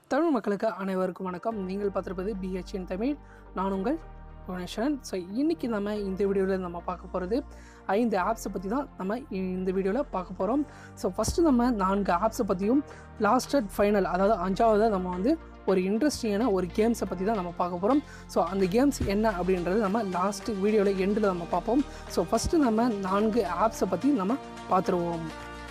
தமிழ் மக்களுக்கு அனைவருக்கும் வணக்கம் நீங்கள் பார்த்துருப்பது பிஹெச்என் தமிழ் நான் உங்கள் குணேஸ்வரன் ஸோ இன்றைக்கி நம்ம இந்த வீடியோவில் நம்ம பார்க்க போகிறது ஐந்து ஆப்ஸை பற்றி தான் நம்ம இந்த வீடியோவில் பார்க்க போகிறோம் ஸோ ஃபஸ்ட்டு நம்ம நான்கு ஆப்ஸை பற்றியும் லாஸ்டட் ஃபைனல் அதாவது அஞ்சாவது நம்ம வந்து ஒரு இன்ட்ரெஸ்டிங்கான ஒரு கேம்ஸை பற்றி தான் நம்ம பார்க்க போகிறோம் ஸோ அந்த கேம்ஸ் என்ன அப்படின்றது நம்ம லாஸ்ட் வீடியோவில் எண்டில் நம்ம பார்ப்போம் ஸோ ஃபஸ்ட்டு நம்ம நான்கு ஆப்ஸை பற்றி நம்ம பார்த்துருவோம்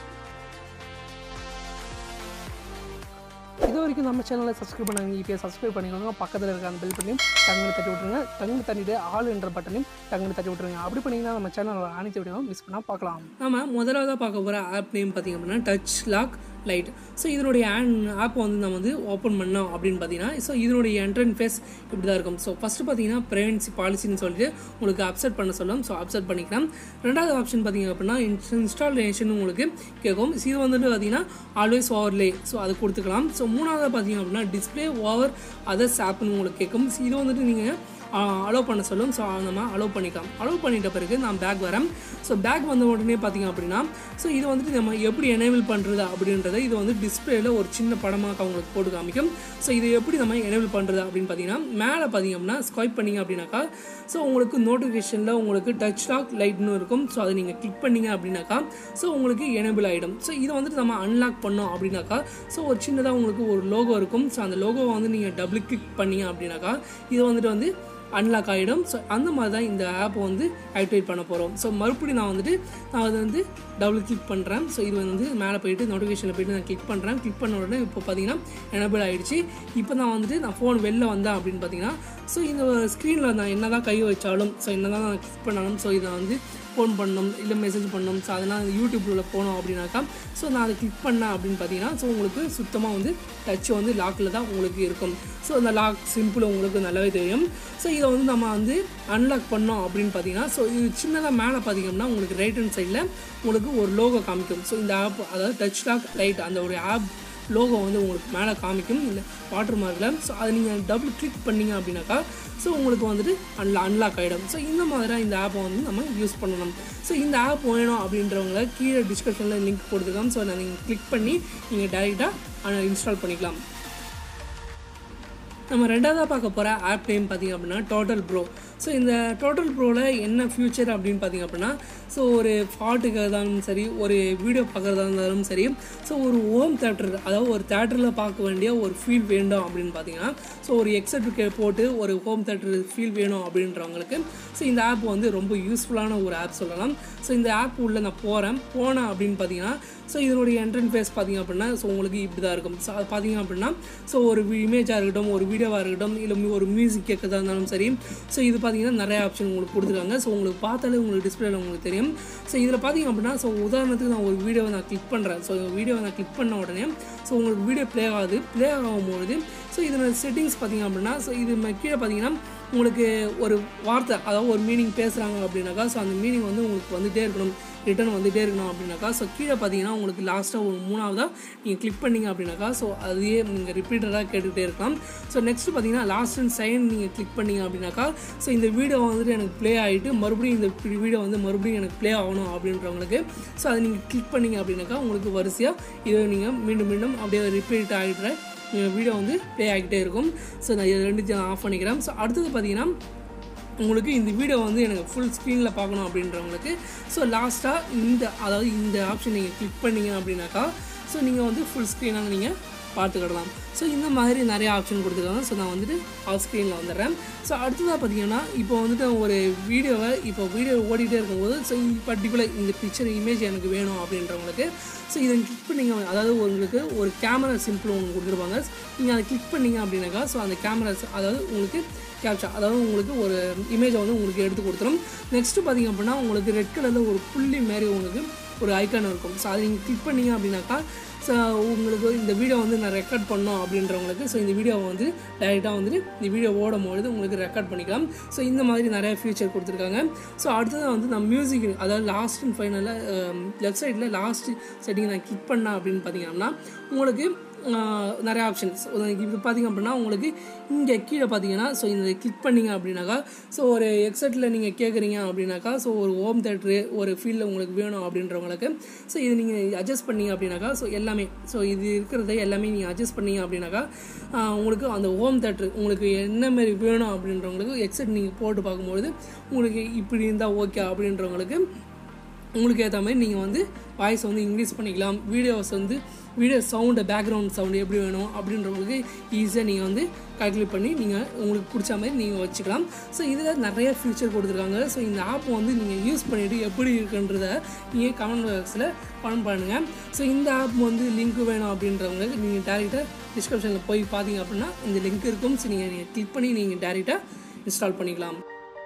இது வரைக்கும் நம்ம சேனலை சப்ஸ்கிரைப் பண்ணாங்க இப்போ சப்ஸ்கிரைப் பண்ணிக்கோங்க பக்கத்தில் இருக்க அந்த பெல் பண்ணியும் டங்குன்னு தட்டி விட்ருங்க டங்குன்னு தட்டிட்டு ஆல் என்ற பட்டனையும் டங்குன்னு தட்டி விட்ருங்க அப்படி பண்ணிங்கன்னா நம்ம சேனலோட அனைத்து வீடியோவும் மிஸ் பண்ணால் பார்க்கலாம் நம்ம முதலாவதாக பார்க்க போகிற ஆப் நேம் பார்த்திங்க அப்படின்னா டச் லாக் லைட் ஸோ இதனுடைய ஆப் வந்து நம்ம வந்து ஓப்பன் பண்ணோம் அப்படின்னு பார்த்தீங்கன்னா ஸோ இதனுடைய என்ட்ரன் ஃபேஸ் இப்படி தான் இருக்கும் ஸோ ஃபஸ்ட்டு பார்த்தீங்கன்னா ப்ரைவன்சி பாலிசின்னு சொல்லிட்டு உங்களுக்கு அப்செட் பண்ண சொல்லலாம் ஸோ அப்செட் பண்ணிக்கலாம் ரெண்டாவது ஆப்ஷன் பார்த்தீங்க அப்படின்னா இன்ஸ்டாலேஷன் உங்களுக்கு கேட்கும் இது வந்துட்டு பார்த்தீங்கன்னா ஆல்வேஸ் ஓவர்லே ஸோ அது கொடுத்துக்கலாம் ஸோ மூணாவது பார்த்தீங்க அப்படின்னா டிஸ்பிளே ஓவர் அதர்ஸ் ஆப்னு உங்களுக்கு கேட்கும் இது வந்துட்டு நீங்கள் அலோவ் பண்ண சொல்லும் ஸோ நம்ம அலோவ் பண்ணிக்கலாம் அலோவ் பண்ணிட்ட பிறகு நான் பேக் வரேன் ஸோ பேக் வந்த உடனே பார்த்தீங்க அப்படின்னா ஸோ இது வந்துட்டு நம்ம எப்படி எனேபிள் பண்ணுறது அப்படின்றத இது வந்து டிஸ்பிளேல ஒரு சின்ன படமாக உங்களுக்கு போட்டு காமிக்கும் ஸோ இது எப்படி நம்ம எனேபிள் பண்ணுறது அப்படின்னு பார்த்தீங்கன்னா மேலே பார்த்தீங்க அப்படின்னா ஸ்வைப் பண்ணிங்க அப்படின்னாக்கா ஸோ உங்களுக்கு நோட்டிஃபிகேஷனில் உங்களுக்கு டச் லாக் லைட்னு இருக்கும் ஸோ அதை நீங்கள் கிளிக் பண்ணிங்க அப்படின்னாக்கா ஸோ உங்களுக்கு எனேபிள் ஆகிடும் ஸோ இதை வந்துட்டு நம்ம அன்லாக் பண்ணோம் அப்படின்னாக்கா ஸோ ஒரு சின்னதாக உங்களுக்கு ஒரு லோகோ இருக்கும் ஸோ அந்த லோகோவை வந்து நீங்கள் டபுள் கிளிக் பண்ணிங்க அப்படின்னாக்கா இது வந்துட்டு வந்து அன்லாக் ஆகிடும் ஸோ அந்த மாதிரி தான் இந்த ஆப்பை வந்து ஆக்டிவேட் பண்ண போகிறோம் ஸோ மறுபடியும் நான் வந்துட்டு நான் அதை வந்து டபுள் கிளிக் பண்ணுறேன் ஸோ இது வந்து மேலே போயிட்டு நோட்டிஃபிகேஷனில் போயிட்டு நான் கிளிக் பண்ணுறேன் கிளிக் பண்ண உடனே இப்போ பார்த்தீங்கன்னா எனபிள் ஆகிடுச்சு இப்போ நான் வந்துட்டு நான் ஃபோன் வெளில வந்தேன் அப்படின்னு பார்த்தீங்கன்னா ஸோ இந்த ஸ்க்ரீனில் நான் என்ன தான் கை வச்சாலும் ஸோ என்ன தான் நான் கிளிக் பண்ணாலும் ஸோ இதை வந்து ஃபோன் பண்ணணும் இல்லை மெசேஜ் பண்ணணும் ஸோ அதெல்லாம் யூடியூப்பில் போனோம் அப்படின்னாக்கா ஸோ நான் அதை கிளிக் பண்ணேன் அப்படின்னு பார்த்தீங்கன்னா ஸோ உங்களுக்கு சுத்தமாக வந்து டச் வந்து லாக்கில் தான் உங்களுக்கு இருக்கும் ஸோ அந்த லாக் சிம்பிள் உங்களுக்கு நல்லாவே தெரியும் ஸோ இதை வந்து நம்ம வந்து அன்லாக் பண்ணோம் அப்படின்னு பார்த்தீங்கன்னா ஸோ இது சின்னதாக மேலே பார்த்தீங்கன்னா உங்களுக்கு ரைட் ஹேண்ட் சைடில் உங்களுக்கு ஒரு லோகோ காமிக்கும் ஸோ இந்த ஆப் அதாவது டச் லாக் லைட் அந்த ஒரு ஆப் லோகோ வந்து உங்களுக்கு மேலே காமிக்கும் இந்த வாட்டர் மார்க்கில் ஸோ அதை நீங்கள் டபுள் கிளிக் பண்ணிங்க அப்படின்னாக்கா ஸோ உங்களுக்கு வந்துட்டு அன்லா அன்லாக் ஆகிடும் ஸோ இந்த மாதிரி இந்த ஆப்பை வந்து நம்ம யூஸ் பண்ணணும் ஸோ இந்த ஆப் வேணும் அப்படின்றவங்கள கீழே டிஸ்கிரிப்ஷனில் லிங்க் கொடுத்துருக்கோம் ஸோ அதை நீங்கள் கிளிக் பண்ணி நீங்கள் டைரெக்டாக இன்ஸ்டால் பண்ணிக்கலாம் நம்ம ரெண்டாவதாக பார்க்க போகிற ஆப் நேம் பார்த்திங்க அப்படின்னா டோட்டல் ப்ரோ ஸோ இந்த டோட்டல் ப்ரோவில் என்ன ஃப்யூச்சர் அப்படின்னு பார்த்திங்க அப்படின்னா ஸோ ஒரு பாட்டுக்கு இருந்தாலும் சரி ஒரு வீடியோ பார்க்குறதா இருந்தாலும் சரி ஸோ ஒரு ஹோம் தேட்டர் அதாவது ஒரு தேட்டரில் பார்க்க வேண்டிய ஒரு ஃபீல் வேண்டும் அப்படின்னு பார்த்தீங்கன்னா ஸோ ஒரு எக்ஸட் போட்டு ஒரு ஹோம் தேட்டர் ஃபீல் வேணும் அப்படின்றவங்களுக்கு ஸோ இந்த ஆப் வந்து ரொம்ப யூஸ்ஃபுல்லான ஒரு ஆப் சொல்லலாம் ஸோ இந்த ஆப் உள்ளே நான் போகிறேன் போனேன் அப்படின்னு பார்த்தீங்கன்னா ஸோ இதனுடைய என்ட்ரன் ஃபேஸ் பார்த்திங்க அப்படின்னா ஸோ உங்களுக்கு இப்படி தான் இருக்கும் ஸோ அது பார்த்திங்க அப்படின்னா ஸோ ஒரு இமேஜாக இருக்கட்டும் ஒரு வீடியோவாக இருக்கட்டும் இல்லை ஒரு மியூசிக் கேட்கறதா இருந்தாலும் சரி ஸோ இது பார்த்தீங்கன்னா நிறைய ஆப்ஷன் உங்களுக்கு கொடுத்துருக்காங்க ஸோ உங்களுக்கு பார்த்தாலே உங்களுக்கு டிஸ்பிளேல உங்களுக்கு தெரியும் ஸோ இதில் பார்த்தீங்க அப்படின்னா ஸோ உதாரணத்துக்கு நான் ஒரு வீடியோவை நான் கிளிக் பண்ணுறேன் ஸோ வீடியோவை நான் கிளிக் பண்ண உடனே ஸோ உங்களுக்கு வீடியோ ப்ளே ஆகுது ப்ளே ஆகும்பொழுது ஸோ இதோட செட்டிங்ஸ் பார்த்திங்க அப்படின்னா ஸோ இது கீழே பார்த்தீங்கன்னா உங்களுக்கு ஒரு வார்த்தை அதாவது ஒரு மீனிங் பேசுகிறாங்க அப்படின்னாக்கா ஸோ அந்த மீனிங் வந்து உங்களுக்கு வந்துகிட்டே இருக்கணும் ரிட்டர்ன் வந்துகிட்டே இருக்கணும் அப்படின்னாக்கா ஸோ கீழே பார்த்தீங்கன்னா உங்களுக்கு லாஸ்ட்டாக ஒரு மூணாவதாக நீங்கள் கிளிக் பண்ணிங்க அப்படின்னாக்கா ஸோ அதையே நீங்கள் ரிப்பீட்டடாக கேட்டுகிட்டே இருக்கலாம் ஸோ நெக்ஸ்ட் பார்த்தீங்கன்னா லாஸ்ட் அண்ட் சைன் நீங்கள் கிளிக் பண்ணிங்க அப்படின்னாக்கா ஸோ இந்த வீடியோ வந்துட்டு எனக்கு ப்ளே ஆகிட்டு மறுபடியும் இந்த வீடியோ வந்து மறுபடியும் எனக்கு ப்ளே ஆகணும் அப்படின்றவங்களுக்கு ஸோ அதை நீங்கள் கிளிக் பண்ணிங்க அப்படின்னாக்கா உங்களுக்கு வரிசையாக இதை நீங்கள் மீண்டும் மீண்டும் அப்படியே ரிப்பீட் ஆகிடுற வீடியோ வந்து ப்ளே ஆகிட்டே இருக்கும் ஸோ நான் இது ரெண்டுத்தையும் ஆஃப் பண்ணிக்கிறேன் ஸோ அடுத்தது பார்த்தீங்கன்னா உங்களுக்கு இந்த வீடியோ வந்து எனக்கு ஃபுல் ஸ்க்ரீனில் பார்க்கணும் அப்படின்றவங்களுக்கு ஸோ லாஸ்ட்டாக இந்த அதாவது இந்த ஆப்ஷன் நீங்கள் கிளிக் பண்ணிங்க அப்படின்னாக்கா ஸோ நீங்கள் வந்து ஃபுல் ஸ்க்ரீனாக நீங்கள் பார்த்துக்கிடலாம் ஸோ இந்த மாதிரி நிறைய ஆப்ஷன் கொடுத்துருக்காங்க ஸோ நான் வந்துட்டு ஆஃப் ஸ்க்ரீனில் வந்துடுறேன் ஸோ அடுத்ததாக பார்த்தீங்கன்னா இப்போ வந்துட்டு ஒரு வீடியோவை இப்போ வீடியோ ஓடிட்டே இருக்கும்போது ஸோ பர்டிகுலர் இந்த பிக்சர் இமேஜ் எனக்கு வேணும் அப்படின்றவங்களுக்கு ஸோ இதை கிளிக் பண்ணிங்க அதாவது உங்களுக்கு ஒரு கேமரா சிம்பிள் ஒன்று கொடுத்துருப்பாங்க நீங்கள் அதை கிளிக் பண்ணிங்க அப்படின்னாக்கா ஸோ அந்த கேமரா அதாவது உங்களுக்கு கேப்சா அதாவது உங்களுக்கு ஒரு இமேஜை வந்து உங்களுக்கு எடுத்து கொடுத்துரும் நெக்ஸ்ட்டு பார்த்திங்க அப்படின்னா உங்களுக்கு ரெட் கலரில் ஒரு புள்ளி மாரி உங்களுக்கு ஒரு ஐக்கான் இருக்கும் ஸோ அதை நீங்கள் கிளிக் பண்ணிங்க அப்படின்னாக்கா ஸோ உங்களுக்கு இந்த வீடியோ வந்து நான் ரெக்கார்ட் பண்ணோம் அப்படின்றவங்களுக்கு ஸோ இந்த வீடியோவை வந்து டைரெக்டாக வந்துட்டு இந்த வீடியோ ஓடும் பொழுது உங்களுக்கு ரெக்கார்ட் பண்ணிக்கலாம் ஸோ இந்த மாதிரி நிறைய ஃபியூச்சர் கொடுத்துருக்காங்க ஸோ அடுத்தது வந்து நான் மியூசிக் அதாவது லாஸ்ட் அண்ட் ஃபைனலில் லெஃப்ட் சைடில் லாஸ்ட் செட்டிங் நான் கிளிக் பண்ணேன் அப்படின்னு பார்த்தீங்கன்னா உங்களுக்கு நிறைய ஆப்ஷன்ஸ் இது பார்த்திங்க அப்படின்னா உங்களுக்கு இங்கே கீழே பார்த்தீங்கன்னா ஸோ இந்த கிளிக் பண்ணிங்க அப்படின்னாக்கா ஸோ ஒரு எக்ஸட்டில் நீங்கள் கேட்குறீங்க அப்படின்னாக்கா ஸோ ஒரு ஹோம் தேட்ரு ஒரு ஃபீல்டில் உங்களுக்கு வேணும் அப்படின்றவங்களுக்கு ஸோ இது நீங்கள் அட்ஜஸ்ட் பண்ணீங்க அப்படின்னாக்கா ஸோ எல்லாமே ஸோ இது இருக்கிறத எல்லாமே நீங்கள் அட்ஜஸ்ட் பண்ணீங்க அப்படின்னாக்கா உங்களுக்கு அந்த ஹோம் தேட்ரு உங்களுக்கு என்ன மாதிரி வேணும் அப்படின்றவங்களுக்கு எக்ஸட் நீங்கள் போட்டு பார்க்கும்பொழுது உங்களுக்கு இப்படி இருந்தால் ஓகே அப்படின்றவங்களுக்கு உங்களுக்கு ஏற்ற மாதிரி நீங்கள் வந்து வாய்ஸ் வந்து இன்க்ரீஸ் பண்ணிக்கலாம் வீடியோஸ் வந்து வீடியோ சவுண்டு பேக்ரவுண்ட் சவுண்டு எப்படி வேணும் அப்படின்றவங்களுக்கு ஈஸியாக நீங்கள் வந்து கால்குலேட் பண்ணி நீங்கள் உங்களுக்கு பிடிச்ச மாதிரி நீங்கள் வச்சுக்கலாம் ஸோ இதில் நிறைய ஃபியூச்சர் கொடுத்துருக்காங்க ஸோ இந்த ஆப் வந்து நீங்கள் யூஸ் பண்ணிவிட்டு எப்படி இருக்குன்றத நீங்கள் கமெண்ட் பாக்ஸில் கமெண்ட் பண்ணுங்கள் ஸோ இந்த ஆப் வந்து லிங்க் வேணும் அப்படின்றவங்களுக்கு நீங்கள் டேரெக்டாக டிஸ்கிரிப்ஷனில் போய் பார்த்தீங்க அப்படின்னா இந்த லிங்க் இருக்கும் ஸோ நீங்கள் நீங்கள் கிளிக் பண்ணி நீங்கள் டேரெக்டாக இன்ஸ்டால் பண்ணிக்கலாம்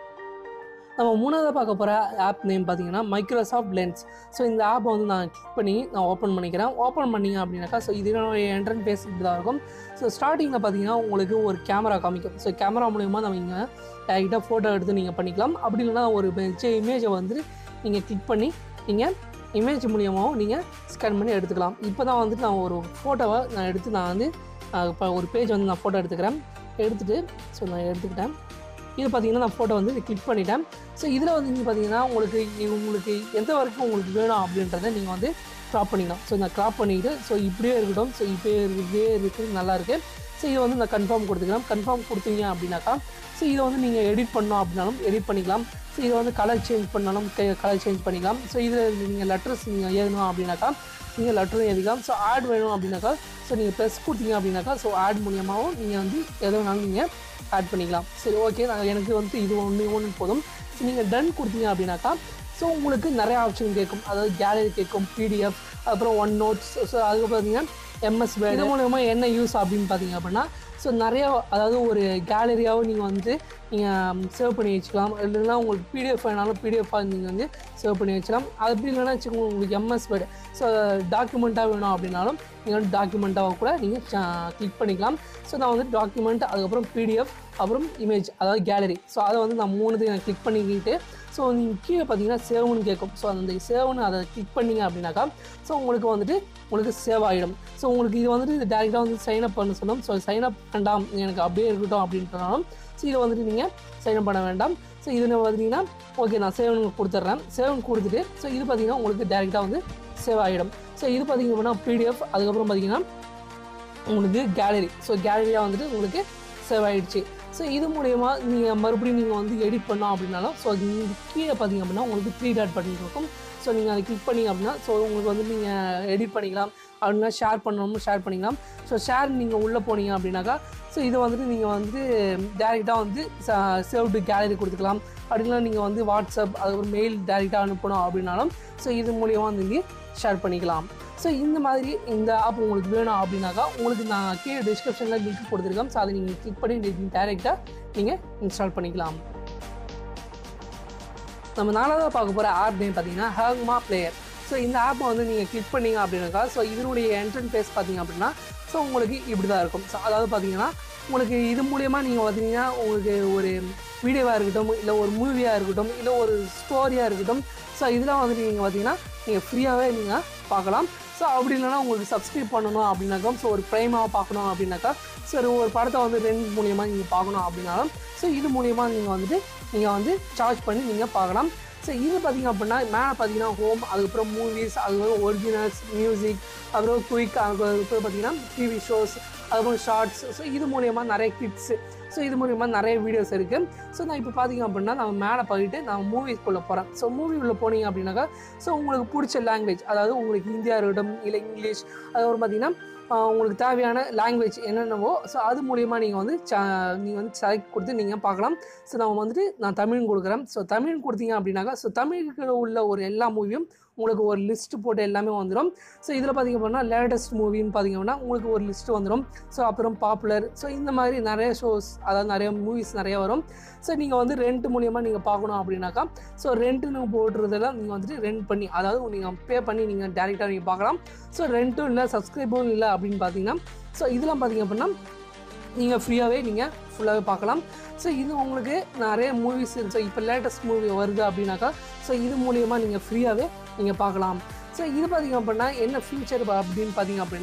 நம்ம மூணாவது பார்க்க போகிற ஆப் நேம் பார்த்தீங்கன்னா மைக்ரோசாஃப்ட் லென்ஸ் ஸோ இந்த ஆப்பை வந்து நான் கிளிக் பண்ணி நான் ஓப்பன் பண்ணிக்கிறேன் ஓப்பன் பண்ணிங்க அப்படின்னாக்கா ஸோ இதனுடைய என்ட்ரன் பேஸ் இப்படி தான் இருக்கும் ஸோ ஸ்டார்டிங்கில் பார்த்தீங்கன்னா உங்களுக்கு ஒரு கேமரா காமிக்கும் ஸோ கேமரா மூலிமா நம்ம இங்கே டேரெக்டாக ஃபோட்டோ எடுத்து நீங்கள் பண்ணிக்கலாம் அப்படி இல்லைனா ஒரு இமேஜை வந்து நீங்கள் கிளிக் பண்ணி நீங்கள் இமேஜ் மூலியமாகவும் நீங்கள் ஸ்கேன் பண்ணி எடுத்துக்கலாம் இப்போ தான் வந்துட்டு நான் ஒரு ஃபோட்டோவை நான் எடுத்து நான் வந்து இப்போ ஒரு பேஜ் வந்து நான் ஃபோட்டோ எடுத்துக்கிறேன் எடுத்துகிட்டு ஸோ நான் எடுத்துக்கிட்டேன் இது பார்த்தீங்கன்னா நான் ஃபோட்டோ வந்து கிளிக் பண்ணிட்டேன் ஸோ இதில் வந்து நீங்கள் பார்த்தீங்கன்னா உங்களுக்கு உங்களுக்கு எந்த வரைக்கும் உங்களுக்கு வேணும் அப்படின்றத நீங்கள் வந்து க்ராப் பண்ணிக்கலாம் ஸோ நான் க்ராப் பண்ணிக்கிட்டு ஸோ இப்படியே இருக்கட்டும் ஸோ இப்படியே இப்படியே இருக்குது நல்லா இருக்குது ஸோ இதை வந்து நான் கன்ஃபார்ம் கொடுத்துக்கலாம் கன்ஃபார்ம் கொடுத்தீங்க அப்படின்னாக்கா ஸோ இதை வந்து நீங்கள் எடிட் பண்ணோம் அப்படின்னாலும் எடிட் பண்ணிக்கலாம் ஸோ இதை வந்து கலர் சேஞ்ச் பண்ணாலும் கலர் சேஞ்ச் பண்ணிக்கலாம் ஸோ இதில் நீங்கள் லெட்டர்ஸ் நீங்கள் எழுதணும் அப்படின்னாக்கா நீங்கள் லெட்டரும் எழுதிக்கலாம் ஸோ ஆட் வேணும் அப்படின்னாக்கா ஸோ நீங்கள் ப்ரெஸ் கொடுத்தீங்க அப்படின்னாக்கா ஸோ ஆட் மூலியமாகவும் நீங்கள் வந்து எதை வேணாலும் நீங்கள் ஆட் பண்ணிக்கலாம் சரி ஓகே நான் எனக்கு வந்து இது ஒன்று ஒன்று போதும் ஸோ நீங்கள் டன் கொடுத்தீங்க அப்படின்னாக்கா ஸோ உங்களுக்கு நிறைய ஆப்ஷன் கேட்கும் அதாவது கேலரி கேட்கும் பிடிஎஃப் அப்புறம் ஒன் நோட்ஸ் ஸோ அதுக்கு பார்த்தீங்கன்னா எம்எஸ் வேர்டு இது மூலயமா என்ன யூஸ் அப்படின்னு பார்த்தீங்க அப்படின்னா ஸோ நிறைய அதாவது ஒரு கேலரியாகவும் நீங்கள் வந்து நீங்கள் சேவ் பண்ணி வச்சுக்கலாம் இல்லைன்னா உங்களுக்கு பிடிஎஃப் வேணாலும் பிடிஎஃபாக நீங்கள் வந்து சேவ் பண்ணி வச்சுக்கலாம் அது அப்படி இல்லைன்னா வச்சுக்கோங்க உங்களுக்கு எம்எஸ் வேர்டு ஸோ டாக்குமெண்ட்டாக வேணும் அப்படின்னாலும் நீங்கள் வந்து டாக்குமெண்ட்டாக கூட நீங்கள் கிளிக் பண்ணிக்கலாம் ஸோ நான் வந்து டாக்குமெண்ட் அதுக்கப்புறம் பிடிஎஃப் அப்புறம் இமேஜ் அதாவது கேலரி ஸோ அதை வந்து நான் மூணுத்தையும் நான் கிளிக் பண்ணிக்கிட்டு ஸோ நீங்கள் கீழே பார்த்தீங்கன்னா சேவ்னு கேட்கும் ஸோ அந்த சேவ்னு அதை கிளிக் பண்ணிங்க அப்படின்னாக்கா ஸோ உங்களுக்கு வந்துட்டு உங்களுக்கு சேவ் ஆகிடும் ஸோ உங்களுக்கு இது வந்துட்டு இது டேரெக்டாக வந்து சைன் அப் பண்ண சொன்னோம் ஸோ சைன் அப் வேண்டாம் எனக்கு அப்படியே இருக்கட்டும் அப்படின்றனாலும் ஸோ இதை வந்துட்டு நீங்கள் சைன் அப் பண்ண வேண்டாம் ஸோ இதில் பார்த்தீங்கன்னா ஓகே நான் சேவ்னு கொடுத்துட்றேன் சேவ்னு கொடுத்துட்டு ஸோ இது பார்த்தீங்கன்னா உங்களுக்கு டேரெக்டாக வந்து சேவ் ஆகிடும் ஸோ இது பார்த்தீங்க அப்படின்னா பிடிஎஃப் அதுக்கப்புறம் பார்த்தீங்கன்னா உங்களுக்கு கேலரி ஸோ கேலரியாக வந்துட்டு உங்களுக்கு சேவ் ஆகிடுச்சு ஸோ இது மூலயமா நீங்கள் மறுபடியும் நீங்கள் வந்து எடிட் பண்ணோம் அப்படின்னாலும் ஸோ நீங்கள் கீழே பார்த்தீங்க அப்படின்னா உங்களுக்கு த்ரீ டாட் பட்டன் இருக்கும் ஸோ நீங்கள் அதை கிளிக் பண்ணிங்க அப்படின்னா ஸோ உங்களுக்கு வந்து நீங்கள் எடிட் பண்ணிக்கலாம் அப்படின்னா ஷேர் பண்ணணும்னு ஷேர் பண்ணிக்கலாம் ஸோ ஷேர் நீங்கள் உள்ளே போனீங்க அப்படின்னாக்கா ஸோ இதை வந்துட்டு நீங்கள் வந்து டேரெக்டாக வந்து சேவ் டு கேலரி கொடுத்துக்கலாம் அப்படின்னா நீங்கள் வந்து வாட்ஸ்அப் அதுக்கப்புறம் மெயில் டேரெக்டாக அனுப்பணும் அப்படின்னாலும் ஸோ இது மூலியமாக வந்து நீங்கள் ஷேர் பண்ணிக்கலாம் ஸோ இந்த மாதிரி இந்த ஆப் உங்களுக்கு வேணும் அப்படின்னாக்கா உங்களுக்கு நான் கீழே டிஸ்கிரிப்ஷனில் லிங்க் கொடுத்துருக்கேன் ஸோ அதை நீங்கள் கிளிக் பண்ணி டேரெக்டாக நீங்கள் இன்ஸ்டால் பண்ணிக்கலாம் நம்ம நாலாவதாக பார்க்க போகிற ஆப் நேம் பார்த்தீங்கன்னா ஹேங்மா பிளேயர் ஸோ இந்த ஆப்பை வந்து நீங்கள் கிளிக் பண்ணீங்க அப்படின்னாக்கா ஸோ இதனுடைய என்ட்ரன் பேஸ் பார்த்தீங்க அப்படின்னா ஸோ உங்களுக்கு இப்படி தான் இருக்கும் ஸோ அதாவது பார்த்தீங்கன்னா உங்களுக்கு இது மூலயமா நீங்கள் பார்த்தீங்கன்னா உங்களுக்கு ஒரு வீடியோவாக இருக்கட்டும் இல்லை ஒரு மூவியாக இருக்கட்டும் இல்லை ஒரு ஸ்டோரியாக இருக்கட்டும் ஸோ இதெல்லாம் வந்துட்டு நீங்கள் பார்த்தீங்கன்னா நீங்கள் ஃப்ரீயாகவே நீங்கள் பார்க்கலாம் ஸோ அப்படி இல்லைனா உங்களுக்கு சப்ஸ்கிரைப் பண்ணணும் அப்படின்னாக்கா ஸோ ஒரு ப்ரைமாக பார்க்கணும் அப்படின்னாக்கா சரி ஒரு படத்தை வந்து ரெண்ட் மூலியமாக நீங்கள் பார்க்கணும் அப்படின்னாலும் ஸோ இது மூலியமாக நீங்கள் வந்துட்டு நீங்கள் வந்து சார்ஜ் பண்ணி நீங்கள் பார்க்கலாம் ஸோ இது பார்த்திங்க அப்படின்னா மேலே பார்த்தீங்கன்னா ஹோம் அதுக்கப்புறம் மூவிஸ் அதுக்கப்புறம் ஒரிஜினல்ஸ் மியூசிக் அப்புறம் குயிக் அதுக்கப்புறம் பார்த்தீங்கன்னா டிவி ஷோஸ் அதுக்கப்புறம் ஷார்ட்ஸ் ஸோ இது மூலயமா நிறைய கிட்ஸு ஸோ இது மூலிமா நிறைய வீடியோஸ் இருக்குது ஸோ நான் இப்போ பார்த்தீங்க அப்படின்னா நம்ம மேலே போயிட்டு நான் மூவிஸ்குள்ளே போகிறேன் ஸோ மூவி உள்ள போனீங்க அப்படின்னாக்கா ஸோ உங்களுக்கு பிடிச்ச லாங்குவேஜ் அதாவது உங்களுக்கு ஹிந்தியாக இருக்கட்டும் இல்லை இங்கிலீஷ் அதுக்கப்புறம் பார்த்தீங்கன்னா உங்களுக்கு தேவையான லாங்குவேஜ் என்னென்னவோ ஸோ அது மூலிமா நீங்கள் வந்து ச நீங்கள் வந்து செலக்ட் கொடுத்து நீங்கள் பார்க்கலாம் ஸோ நான் வந்துட்டு நான் தமிழ் கொடுக்குறேன் ஸோ தமிழ் கொடுத்தீங்க அப்படின்னாக்கா ஸோ தமிழுக்கு உள்ள ஒரு எல்லா மூவியும் உங்களுக்கு ஒரு லிஸ்ட் போட்டு எல்லாமே வந்துடும் ஸோ இதில் பார்த்திங்க அப்படின்னா லேட்டஸ்ட் மூவின்னு பார்த்திங்க அப்படின்னா உங்களுக்கு ஒரு லிஸ்ட் வந்துடும் ஸோ அப்புறம் பாப்புலர் ஸோ இந்த மாதிரி நிறைய ஷோஸ் அதாவது நிறைய மூவிஸ் நிறைய வரும் ஸோ நீங்கள் வந்து ரெண்ட் மூலியமாக நீங்கள் பார்க்கணும் அப்படின்னாக்கா ஸோ ரெண்ட்டுன்னு போடுறதெல்லாம் நீங்கள் வந்துட்டு ரெண்ட் பண்ணி அதாவது நீங்கள் பே பண்ணி நீங்கள் டேரெக்டாக நீங்கள் பார்க்கலாம் ஸோ ரெண்ட்டும் இல்லை சப்ஸ்கிரைபும் இல்லை அப்படின்னு பார்த்தீங்கன்னா ஸோ இதெல்லாம் பார்த்திங்க அப்படின்னா நீங்கள் ஃப்ரீயாகவே நீங்கள் ஃபுல்லாகவே பார்க்கலாம் ஸோ இது உங்களுக்கு நிறைய மூவிஸ் ஸோ இப்போ லேட்டஸ்ட் மூவி வருது அப்படின்னாக்கா ஸோ இது மூலியமாக நீங்கள் ஃப்ரீயாகவே நீங்கள் பார்க்கலாம் ஸோ இது பார்த்திங்க அப்படின்னா என்ன ஃபியூச்சர் அப்படின்னு பார்த்தீங்க அப்படின்னா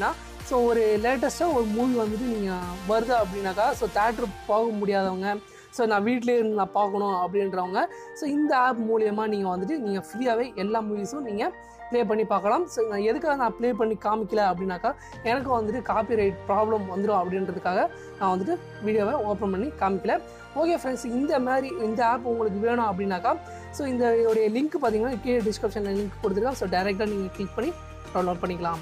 ஸோ ஒரு லேட்டஸ்ட்டாக ஒரு மூவி வந்துட்டு நீங்கள் வருது அப்படின்னாக்கா ஸோ தேட்டர் போக முடியாதவங்க ஸோ நான் வீட்டிலே இருந்து நான் பார்க்கணும் அப்படின்றவங்க ஸோ இந்த ஆப் மூலியமாக நீங்கள் வந்துட்டு நீங்கள் ஃப்ரீயாகவே எல்லா மூவிஸும் நீங்கள் ப்ளே பண்ணி பார்க்கலாம் ஸோ நான் எதுக்காக நான் ப்ளே பண்ணி காமிக்கல அப்படின்னாக்கா எனக்கு வந்துட்டு காப்பிரைட் ப்ராப்ளம் வந்துடும் அப்படின்றதுக்காக நான் வந்துட்டு வீடியோவை ஓப்பன் பண்ணி காமிக்கல ஓகே ஃப்ரெண்ட்ஸ் இந்த மாதிரி இந்த ஆப் உங்களுக்கு வேணும் அப்படின்னாக்கா ஸோ இந்த ஒரு லிங்க் பார்த்தீங்கன்னா கீழே டிஸ்கிரிப்ஷனில் லிங்க் கொடுத்துருக்கேன் ஸோ டேரெக்டாக நீங்கள் கிளிக் பண்ணி டவுன்லோட் பண்ணிக்கலாம்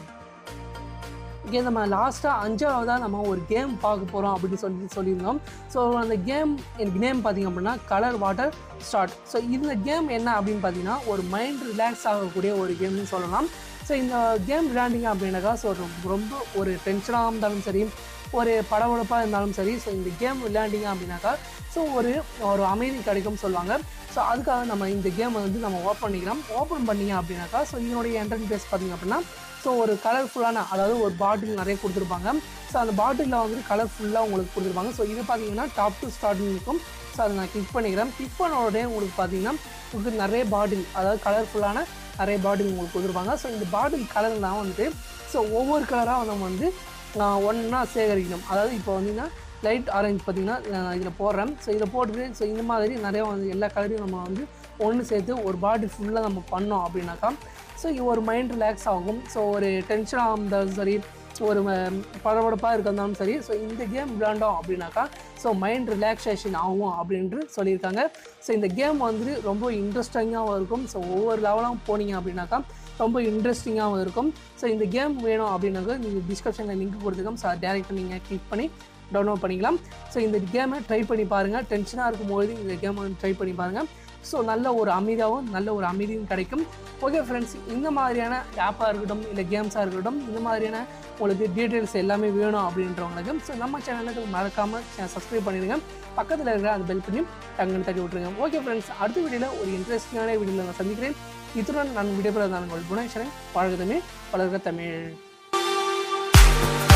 இங்கே நம்ம லாஸ்ட்டாக அஞ்சாவதாக நம்ம ஒரு கேம் பார்க்க போகிறோம் அப்படின்னு சொல்லி சொல்லியிருந்தோம் ஸோ அந்த கேம் எனக்கு நேம் பார்த்திங்க அப்படின்னா கலர் வாட்டர் ஸ்டார்ட் ஸோ இந்த கேம் என்ன அப்படின்னு பார்த்தீங்கன்னா ஒரு மைண்ட் ரிலாக்ஸ் ஆகக்கூடிய ஒரு கேம்னு சொல்லலாம் ஸோ இந்த கேம் விளையாண்டிங்க அப்படின்னாக்கா ஸோ ரொம்ப ஒரு டென்ஷனாக இருந்தாலும் சரி ஒரு படபடப்பாக இருந்தாலும் சரி ஸோ இந்த கேம் விளையாண்டிங்க அப்படின்னாக்கா ஸோ ஒரு ஒரு அமைதி கிடைக்கும்னு சொல்லுவாங்க ஸோ அதுக்காக நம்ம இந்த கேமை வந்து நம்ம ஓப்பன் பண்ணிக்கலாம் ஓப்பன் பண்ணிங்க அப்படின்னாக்கா ஸோ இதனுடைய என்ட்ரன் பேஸ் பார்த்திங்க அப்படின்னா ஸோ ஒரு கலர்ஃபுல்லான அதாவது ஒரு பாட்டில் நிறைய கொடுத்துருப்பாங்க ஸோ அந்த பாட்டிலில் வந்துட்டு கலர்ஃபுல்லாக உங்களுக்கு கொடுத்துருப்பாங்க ஸோ இது பார்த்தீங்கன்னா டாப் டு ஸ்டார்டிங் இருக்கும் ஸோ அதை நான் கிளிக் பண்ணிக்கிறேன் கிளிக் பண்ண உடனே உங்களுக்கு பார்த்தீங்கன்னா உங்களுக்கு நிறைய பாட்டில் அதாவது கலர்ஃபுல்லான நிறைய பாட்டில் உங்களுக்கு கொடுத்துருப்பாங்க ஸோ இந்த பாட்டில் கலர் தான் வந்துட்டு ஸோ ஒவ்வொரு கலராக நம்ம வந்து ஒன்றா சேகரிக்கணும் அதாவது இப்போ வந்தீங்கன்னா லைட் ஆரஞ்சு பார்த்தீங்கன்னா நான் இதில் போடுறேன் ஸோ இதில் போட்டுட்டு ஸோ இந்த மாதிரி நிறைய வந்து எல்லா கலரையும் நம்ம வந்து ஒன்று சேர்த்து ஒரு பாட்டில் ஃபுல்லாக நம்ம பண்ணோம் அப்படின்னாக்கா ஸோ ஒரு மைண்ட் ரிலாக்ஸ் ஆகும் ஸோ ஒரு டென்ஷனாக இருந்தாலும் சரி ஒரு படபடப்பாக இருந்தாலும் சரி ஸோ இந்த கேம் விளையாண்டோம் அப்படின்னாக்கா ஸோ மைண்ட் ரிலாக்ஸேஷன் ஆகும் அப்படின்ட்டு சொல்லியிருக்காங்க ஸோ இந்த கேம் வந்துட்டு ரொம்ப இன்ட்ரெஸ்டிங்காகவும் இருக்கும் ஸோ ஒவ்வொரு லெவலாகவும் போனீங்க அப்படின்னாக்கா ரொம்ப இன்ட்ரெஸ்டிங்காகவும் இருக்கும் ஸோ இந்த கேம் வேணும் அப்படின்னாக்கா நீங்கள் டிஸ்கிரிப்ஷனில் லிங்க் கொடுத்துருக்கோம் ஸோ டேரெக்டாக நீங்கள் கிளிக் பண்ணி டவுன்லோட் பண்ணிக்கலாம் ஸோ இந்த கேமை ட்ரை பண்ணி பாருங்கள் டென்ஷனாக இருக்கும்போது இந்த கேமை வந்து ட்ரை பண்ணி பாருங்கள் ஸோ நல்ல ஒரு அமைதியாகவும் நல்ல ஒரு அமைதியும் கிடைக்கும் ஓகே ஃப்ரெண்ட்ஸ் இந்த மாதிரியான ஆப்பாக இருக்கட்டும் இல்லை கேம்ஸாக இருக்கட்டும் இந்த மாதிரியான உங்களுக்கு டீட்டெயில்ஸ் எல்லாமே வேணும் அப்படின்றவங்களுக்கு ஸோ நம்ம சேனலுக்கு மறக்காமல் சப்ஸ்கிரைப் பண்ணிடுங்க பக்கத்தில் இருக்கிற அந்த பெல் பண்ணியும் டங்குன்னு தட்டி விட்ருங்க ஓகே ஃப்ரெண்ட்ஸ் அடுத்த வீடியோவில் ஒரு இன்ட்ரெஸ்டிங்கான வீடியோவில் நான் சந்திக்கிறேன் இத்துடன் நான் விடைபெறுவதான உங்கள் குணேஸ்வரன் வாழ்க தமிழ் வளர்க தமிழ்